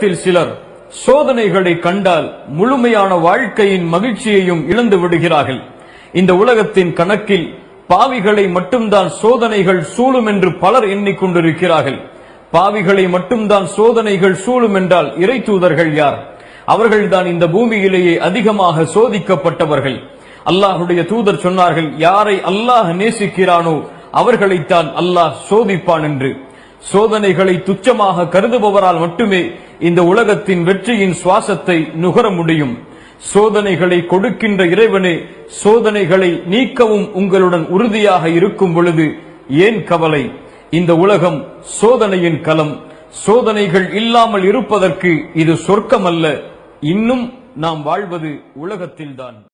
உலகத்தில் சிலர் சோதனைகளை கண்டால் முழுமையான வாழ்க்கையின் மகிழ்ச்சியையும் இழந்து விடுகிறார்கள் இந்த உலகத்தின் கணக்கில் பாவிகளை மட்டும்தான் சோதனைகள் சூழும் என்று பலர் எண்ணிக்கொண்டிருக்கிறார்கள் பாவிகளை மட்டும்தான் சோதனைகள் சூழும் என்றால் இறை தூதர்கள் யார் அவர்கள்தான் இந்த பூமியிலேயே அதிகமாக சோதிக்கப்பட்டவர்கள் அல்லாஹுடைய தூதர் சொன்னார்கள் யாரை அல்லாஹ் நேசிக்கிறானோ அவர்களைத்தான் அல்லாஹ் சோதிப்பான் என்று சோதனைகளை துச்சமாக கருதுபவரால் மட்டுமே இந்த உலகத்தின் வெற்றியின் சுவாசத்தை நுகர முடியும் சோதனைகளை கொடுக்கின்ற இறைவனே சோதனைகளை நீக்கவும் உங்களுடன் உறுதியாக இருக்கும் பொழுது ஏன் கவலை இந்த உலகம் சோதனையின் களம் சோதனைகள் இல்லாமல் இருப்பதற்கு இது சொர்க்கமல்ல இன்னும் நாம் வாழ்வது உலகத்தில்தான்